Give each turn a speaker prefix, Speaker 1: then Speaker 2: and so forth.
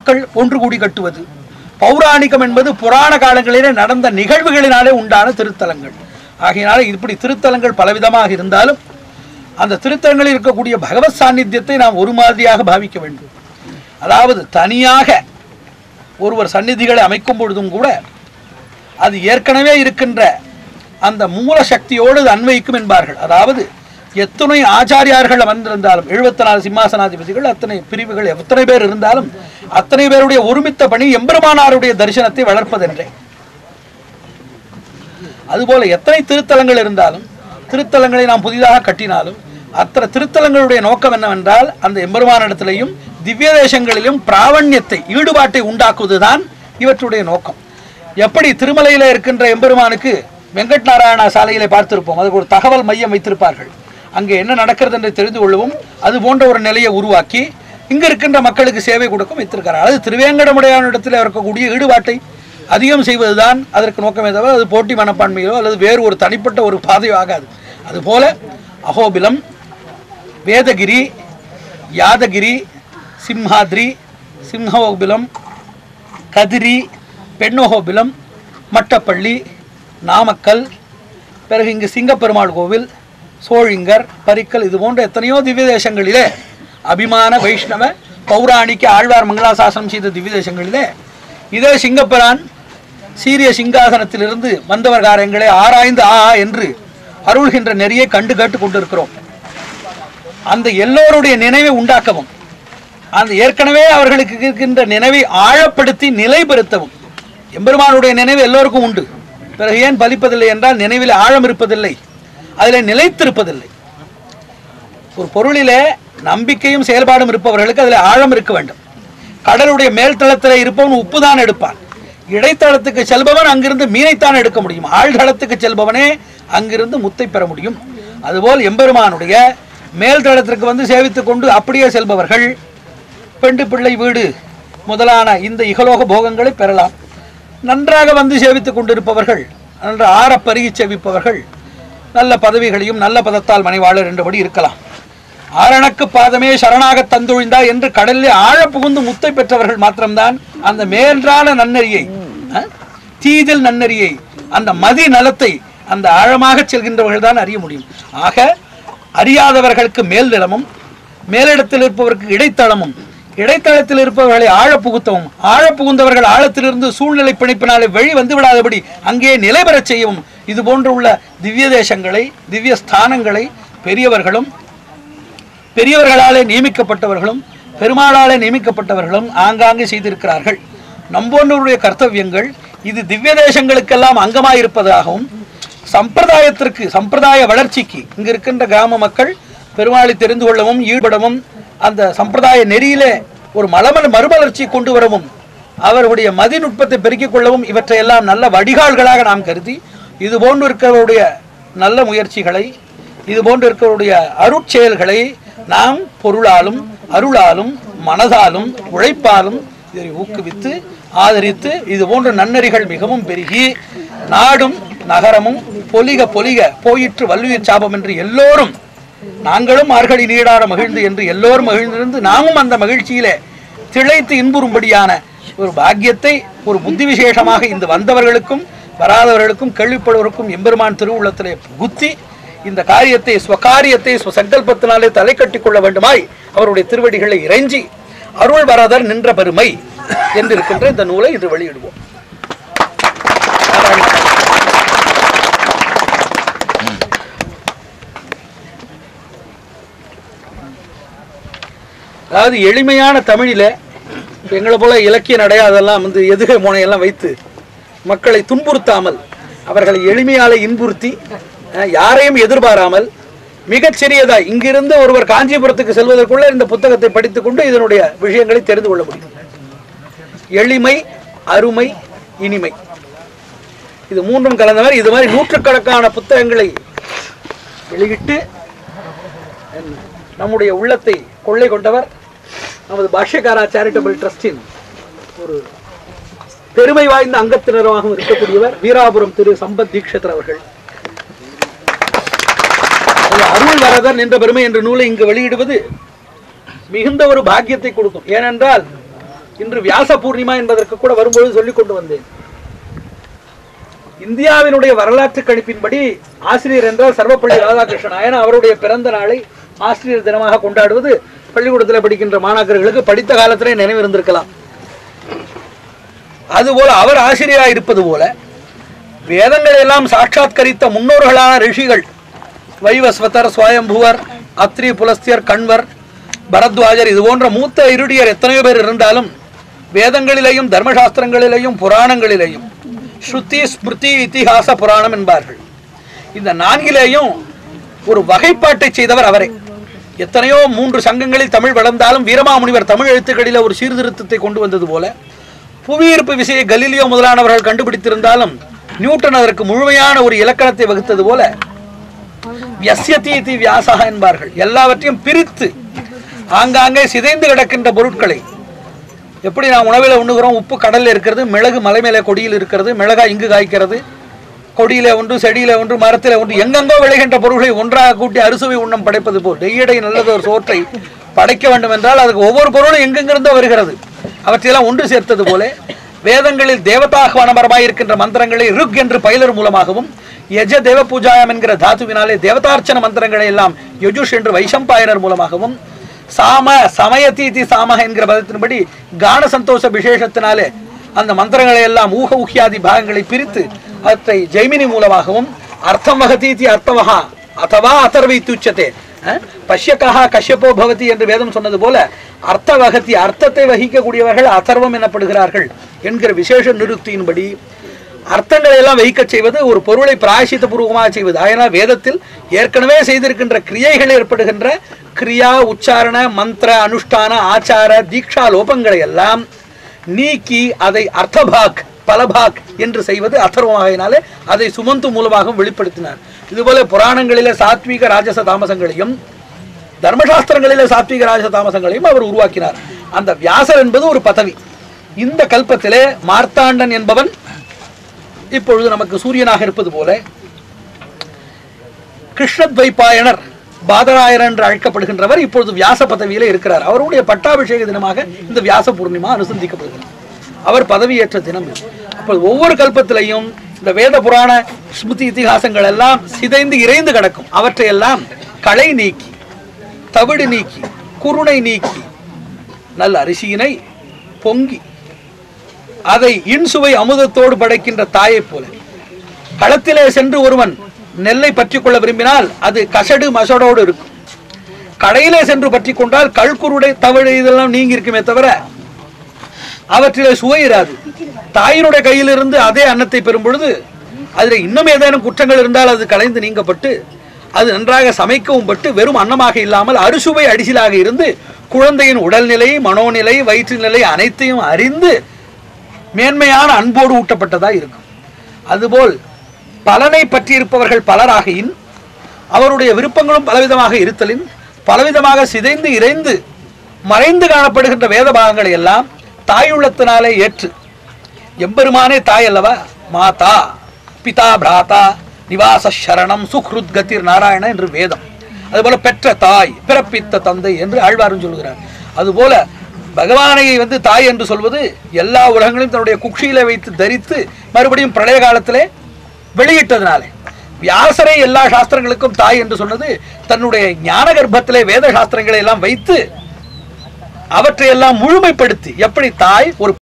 Speaker 1: மக்கள் ஒன்று கூடி கட்டுவது பௌராணிகம் என்பது புராண காலங்களிலே நடந்த நிகழ்வுகளினாலே உண்டான திருத்தலங்கள் ஆகையினால இப்படி திருத்தலங்கள் பலவிதமாக இருந்தாலும் அந்த திருத்தலங்களில் இருக்கக்கூடிய பகவத் சாநித்தியத்தை நாம் ஒரு மாதிரியாக பாவிக்க வேண்டும் அதாவது தனியாக ஒருவர் சந்நிதிகளை அமைக்கும் பொழுதும் கூட அது ஏற்கனவே இருக்கின்ற அந்த மூல சக்தியோடு அது அன்வயிக்கும் என்பார்கள் அதாவது எத்தனை ஆச்சாரியார்கள் வந்திருந்தாலும் எழுபத்தி நாலு சிம்மாசனாதிபதிகள் அத்தனை பிரிவுகள் எத்தனை பேர் இருந்தாலும் அத்தனை பேருடைய ஒருமித்த பணி எம்பெருமானாருடைய தரிசனத்தை வளர்ப்பதென்றே அதுபோல எத்தனை திருத்தலங்கள் இருந்தாலும் திருத்தலங்களை நாம் புதிதாக கட்டினாலும் அத்தனை திருத்தலங்களுடைய நோக்கம் என்னவென்றால் அந்த எம்பெருமானிடத்திலையும் திவ்ய தேசங்களிலும் பிராவண்யத்தை ஈடுபாட்டை உண்டாக்குவதுதான் இவற்றுடைய நோக்கம் எப்படி திருமலையில இருக்கின்ற எம்பெருமானுக்கு வெங்கட் நாராயணா சாலையிலே பார்த்திருப்போம் அதுக்கு ஒரு தகவல் மையம் வைத்திருப்பார்கள் அங்கே என்ன நடக்கிறது என்று தெரிந்து கொள்ளவும் அது போன்ற ஒரு நிலையை உருவாக்கி இங்க இருக்கின்ற மக்களுக்கு சேவை கொடுக்கும் வைத்திருக்கிறார் அது திருவேங்கடமுடையானிடத்தில் இருக்கக்கூடிய ஈடுபாட்டை அதிகம் செய்வதுதான் அதற்கு நோக்கமே தவிர அது போட்டி மனப்பான்மையோ அல்லது வேறு ஒரு தனிப்பட்ட ஒரு பாதையோ ஆகாது அதுபோல அகோபிலம் வேதகிரி யாதகிரி சிம்ஹாத்ரி சிம்ஹோபிலம் கதிரி பெண்ணோகோபிலம் மட்டப்பள்ளி நாமக்கல் பிறகு இங்கு சிங்கப்பெருமாள் கோவில் சோழிங்கர் பரிக்கல் இது போன்ற எத்தனையோ திவ்ய தேசங்களிலே அபிமான வைஷ்ணவ பௌராணிக ஆழ்வார் மங்களாசாசனம் செய்த திவ்ய தேசங்களிலே இதே சிங்கப்பெரான் சீரிய சிங்காசனத்திலிருந்து வந்தவர் காரியங்களை ஆராய்ந்து ஆ ஆ என்று அருள்கின்ற நெறியை கண்டு கேட்டு கொண்டிருக்கிறோம் அந்த எல்லோருடைய நினைவை உண்டாக்கவும் அந்த ஏற்கனவே அவர்களுக்கு இருக்கின்ற நினைவை ஆழப்படுத்தி நிலைப்படுத்தவும் எம்பெருமானுடைய நினைவு எல்லோருக்கும் உண்டு பிறகு ஏன் பலிப்பதில்லை என்றால் நினைவில் ஆழம் இருப்பதில்லை அதில் நிலைத்திருப்பதில்லை ஒரு பொருளிலே நம்பிக்கையும் செயல்பாடும் இருப்பவர்களுக்கு அதில் ஆழம் இருக்க வேண்டும் கடலுடைய மேல்தளத்தில் இருப்பவன் உப்பு தான் எடுப்பான் இடைத்தளத்துக்கு செல்பவன் அங்கிருந்து மீனைத்தான் எடுக்க முடியும் ஆழ்தளத்துக்கு செல்பவனே அங்கிருந்து முத்தை பெற முடியும் அதுபோல் எம்பெருமானுடைய மேல்தளத்திற்கு வந்து சேவித்துக் கொண்டு அப்படியே செல்பவர்கள் பெண்டு பிள்ளை வீடு முதலான இந்த இகலோக போகங்களை பெறலாம் நன்றாக வந்து சேவித்துக் கொண்டிருப்பவர்கள் நன்ற ஆற பருகி சேவிப்பவர்கள் நல்ல பதவிகளையும் நல்ல பதத்தால் மனைவாளர் என்றபடி இருக்கலாம் ஆரணக்கு பாதமே சரணாக தந்தொழிந்தா என்று கடலில் ஆழ புகுந்து முத்தை பெற்றவர்கள் மாத்திரம்தான் அந்த மேன்றான நன்னெறியை அஹ், தீதில் நன்னெறியை அந்த மதி நலத்தை அந்த ஆழமாக செல்கின்றவர்கள் தான் அறிய முடியும் ஆக அறியாதவர்களுக்கு மேல்நிலமும் மேலிடத்தில் இருப்பவருக்கு இடைத்தளமும் இடைத்தளத்தில் இருப்பவர்களை ஆழ புகுத்தவும் ஆழ புகுந்தவர்கள் ஆழத்திலிருந்து சூழ்நிலை பிணைப்பினாலே வழி வந்து விடாதபடி அங்கே நிலை பெறச் செய்யவும் இது போன்று உள்ள திவ்ய தேசங்களை திவ்ய ஸ்தானங்களை பெரியவர்களும் பெரியவர்களாலே நியமிக்கப்பட்டவர்களும் பெருமாளாலே நியமிக்கப்பட்டவர்களும் ஆங்காங்கே செய்திருக்கிறார்கள் நம்போன்றவருடைய கர்த்தவியங்கள் இது திவ்ய தேசங்களுக்கெல்லாம் அங்கமாயிருப்பதாகவும் சம்பிரதாயத்திற்கு சம்பிரதாய வளர்ச்சிக்கு இங்கு இருக்கின்ற கிராம மக்கள் பெருமாளை தெரிந்து கொள்ளவும் ஈடுபடவும் அந்த சம்பிரதாய நெறியிலே ஒரு மலமல மறுமலர்ச்சி கொண்டு வரவும் அவர்களுடைய மதிநுட்பத்தை பெருக்கிக் கொள்ளவும் இவற்றையெல்லாம் நல்ல வடிகால்களாக நாம் கருதி இது போன்று இருக்கிறவருடைய நல்ல முயற்சிகளை இது போன்று இருக்கிறவருடைய அருட்செயல்களை நாம் பொருளாலும் அருளாலும் மனதாலும் உழைப்பாலும் இதை ஊக்குவித்து ஆதரித்து இது போன்ற நன்னறிகள் மிகவும் பெருகி நாடும் நகரமும் பொலிக பொலிக போயிற்று வல்லுயிர் சாபம் என்று எல்லோரும் நாங்களும் மார்கழி நீடாட மகிழ்ந்து என்று எல்லோரும் மகிழ்ந்திருந்து நாமும் அந்த மகிழ்ச்சியிலே திளைத்து இன்புறும்படியான ஒரு பாக்கியத்தை ஒரு புத்தி விசேஷமாக இந்த வந்தவர்களுக்கும் வராதவர்களுக்கும் கேள்விப்படுவதற்கும் எம்பெருமான் திருவுள்ளத்திலே புகுத்தி இந்த காரியத்தை ஸ்வகாரியத்தை ஸ்வசங்கல்பத்தினாலே தலை கட்டிக் கொள்ள வேண்டுமாய் அவருடைய திருவடிகளை இறைஞ்சி அருள் வரதர் நின்ற பெருமை என்று இருக்கின்ற இந்த நூலை இன்று வெளியிடுவோம் அதாவது எளிமையான தமிழில இப்ப எங்களை போல இலக்கிய நடை அதெல்லாம் வந்து எதுகை முனையெல்லாம் வைத்து மக்களை துன்புறுத்தாமல் அவர்களை எளிமையால இன்புறுத்தி அஹ், யாரையும் எதிர்பாராமல் மிகச் சிறியதாய் இங்கிருந்து ஒருவர் காஞ்சிபுரத்துக்கு செல்வதற்குள்ள இந்த புத்தகத்தை படித்துக்கொண்டு இதனுடைய விஷயங்களை தெரிந்து கொள்ள முடியும் எளிமை அருமை இனிமை இது மூன்றும் கலந்த மாதிரி இது மாதிரி நூற்றுக்கணக்கான புத்தகங்களை வெளியிட்டு நம்முடைய உள்ளத்தை கொள்ளை கொண்டவர் நமது பாஷ்யகாரா சேரிட்டபிள் ட்ரஸ்டின் ஒரு பெருமை வாய்ந்த அங்கத்தினராகவும் இருக்கக்கூடியவர் வீராபுரம் திரு சம்பத் தீக்ஷிதர் அவர்கள் அந்த அருள் வரதர் நின்ற பெருமை என்ற நூலை இங்கு வெளியிடுவது மிகுந்த ஒரு பாக்கியத்தை கொடுக்கும் ஏனென்றால் இன்று வியாச பூர்ணிமா என்பதற்கு கூட வரும்பொழுது சொல்லிக் கொண்டு வந்தேன் இந்தியாவினுடைய வரலாற்று கணிப்பின்படி ஆசிரியர் என்றால் சர்வப்பள்ளி ராதாகிருஷ்ணன் நாயன் அவருடைய பிறந்த நாளை ஆசிரியர் தினமாக கொண்டாடுவது பள்ளிக்கூடத்தில் படிக்கின்ற மாணாக்கர்களுக்கு படித்த காலத்திலே நினைவு இருந்திருக்கலாம் அதுபோல அவர் ஆசிரியராக இருப்பது போல வேதங்களை எல்லாம் சாட்சாத்கரித்த முன்னோர்களான ரிஷிகள் வைவஸ்வதர் சுவயம்புவர் அத்ரி புலஸ்தியர் கண்வர் பரத்வாஜர் இது போன்ற மூத்த இருடியர் எத்தனையோ பேர் இருந்தாலும் வேதங்களிலேயும் தர்மசாஸ்திரங்களிலேயும் புராணங்களிலேயும் ஸ்ருதி ஸ்மிருதி இதிகாச புராணம் என்பார்கள் இந்த நான்கிலேயும் ஒரு வகைப்பாட்டை செய்தவர் அவரே எத்தனையோ மூன்று சங்கங்களில் தமிழ் வளர்ந்தாலும் வீரமாமுனிவர் தமிழ் எழுத்துக்களில் ஒரு சீர்திருத்தத்தை கொண்டு வந்தது போல புவியீர்ப்பு விசையை கலீலியோ முதலானவர்கள் கண்டுபிடித்திருந்தாலும் நியூட்டன் அதற்கு முழுமையான ஒரு இலக்கணத்தை வகுத்தது போல வியஸ்யதி இதி வியாசா என்பார்கள் எல்லாவற்றையும் பிரித்து ஆங்காங்கே சிதைந்து கிடக்கின்ற பொருட்களை எப்படி நாம் உணவில் உண்ணுகிறோம் உப்பு கடல்ல இருக்கிறது மிளகு மலை மேலே கொடியில் இருக்கிறது மிளகாய் இங்கு காய்க்கிறது கொடியில ஒன்று செடியில ஒன்று மரத்தில ஒன்று எங்கெங்கோ விளைகின்ற பொருள்களை ஒன்றாக கூட்டி அறுசுவை உண்ணம் படைப்பது போல் டெய்யடை நல்லது ஒரு சோற்றை படைக்க வேண்டும் என்றால் அதுக்கு ஒவ்வொரு பொருளும் எங்கெங்கிருந்தோ வருகிறது அவற்றையெல்லாம் ஒன்று சேர்த்தது போல வேதங்களில் தேவதாஹ்வானபரமாய் இருக்கின்ற மந்திரங்களை ருக் என்று பயிலர் மூலமாகவும் யஜ தேவ பூஜாயம் என்கிற தாத்துவினாலே தேவதார்ச்சன மந்திரங்களை எல்லாம் யஜுஷ் என்று வைஷம்பாயனர் மூலமாகவும் சாம சமயதீதி சாம என்கிற பதத்தின்படி கான சந்தோஷ விசேஷத்தினாலே அந்த மந்திரங்களை எல்லாம் ஊக ஊகியாதி பாகங்களை பிரித்து அவற்றை ஜெய்மினி மூலமாகவும் அர்த்தம் வகதீதி அர்த்தவகா அதவா அதர்வை துச்சதே பஷ்யக்கா கஷ்யப்போ பவதி என்று வேதம் சொன்னது போல அர்த்த வகத்தி அர்த்தத்தை வகிக்கக்கூடியவர்கள் அதர்வம் எனப்படுகிறார்கள் என்கிற விசேஷ நிருக்தியின்படி அர்த்தங்களை எல்லாம் வகிக்கச் செய்வது ஒரு பொருளை பிராயசித்த பூர்வமாக செய்வது அதனால் வேதத்தில் ஏற்கனவே செய்திருக்கின்ற கிரியைகள் ஏற்படுகின்ற கிரியா உச்சாரண மந்திர அனுஷ்டான ஆச்சார தீக்ஷா லோபங்களை எல்லாம் நீக்கி அதை அர்த்தபாக் பலபாக் என்று செய்வது அதர்வமாகினாலே அதை சுமந்து மூலமாக வெளிப்படுத்தினார் இதுபோல புராணங்களிலே சாத்வீக ராஜச தாமசங்களையும் தர்மசாஸ்திரங்களிலே சாத்வீக ராஜச தாமசங்களையும் அவர் உருவாக்கினார் அந்த வியாசர் என்பது ஒரு பதவி இந்த கல்பத்திலே மார்த்தாண்டன் என்பவன் இப்பொழுது நமக்கு சூரியனாக இருப்பது போல கிருஷ்ணத்வைப்பாயனர் பாதராயர் என்று அழைக்கப்படுகின்றவர் இப்பொழுது வியாச பதவியிலே இருக்கிறார் அவருடைய பட்டாபிஷேக தினமாக இந்த வியாச பூர்ணிமா அனுசந்திக்கப்படுகிறது அவர் பதவியேற்ற தினம் இது. அப்போ ஒவ்வொரு கல்பத்திலையும் இந்த வேத புராண ஸ்மிருதி இதிகாசங்கள் எல்லாம் சிதைந்து இறைந்து கிடக்கும் அவற்றையெல்லாம் களை நீக்கி தவிடு நீக்கி குருணை நீக்கி நல்ல அரிசியினை பொங்கி அதை இன்சுவை அமுதத்தோடு படைக்கின்ற தாயைப் போல களத்திலே சென்று ஒருவன் நெல்லை பற்றி கொள்ள விரும்பினால் அது கசடு மசடோடு இருக்கும் கடையிலே சென்று பற்றி கொண்டால் கல்குருடை தவிடு இதெல்லாம் நீங்கி இருக்குமே தவிர அவற்றிலே சுவை இராது தாயினுடைய கையிலிருந்து அதே அன்னத்தை பெறும் பொழுது அதில் இன்னும் ஏதேனும் குற்றங்கள் இருந்தால் அது கலைந்து நீங்கப்பட்டு அது நன்றாக சமைக்கவும் பட்டு வெறும் அன்னமாக இல்லாமல் அறுசுவை அடிசிலாக இருந்து குழந்தையின் உடல்நிலை மனோநிலை வயிற்று நிலை அனைத்தையும் அறிந்து மேன்மையான அன்போடு ஊட்டப்பட்டதாக இருக்கும் அதுபோல் பலனை பற்றியிருப்பவர்கள் பலராகியின் அவருடைய விருப்பங்களும் பலவிதமாக இருத்தலின் பலவிதமாக சிதைந்து இறைந்து மறைந்து காணப்படுகின்ற வேத பாகங்களை எல்லாம் தாயுள்ளத்தினாலே ஏற்று எம்பெருமானே தாய் அல்லவா மாதா பிதா பிராதா நிவாச சரணம் சுக்ருத் கதிர் நாராயண என்று வேதம் அதுபோல பெற்ற தாய் பிறப்பித்த தந்தை என்று ஆழ்வாரும் சொல்கிறார் அதுபோல பகவானை வந்து தாய் என்று சொல்வது எல்லா உலகங்களையும் தன்னுடைய குக்ஷியில வைத்து தரித்து மறுபடியும் பிரளய காலத்திலே வெளியிட்டதுனாலே வியாசரை எல்லா சாஸ்திரங்களுக்கும் தாய் என்று சொன்னது தன்னுடைய ஞான கர்ப்பத்திலே வேத சாஸ்திரங்களை எல்லாம் வைத்து அவற்றையெல்லாம் முழுமைப்படுத்தி எப்படி தாய் ஒரு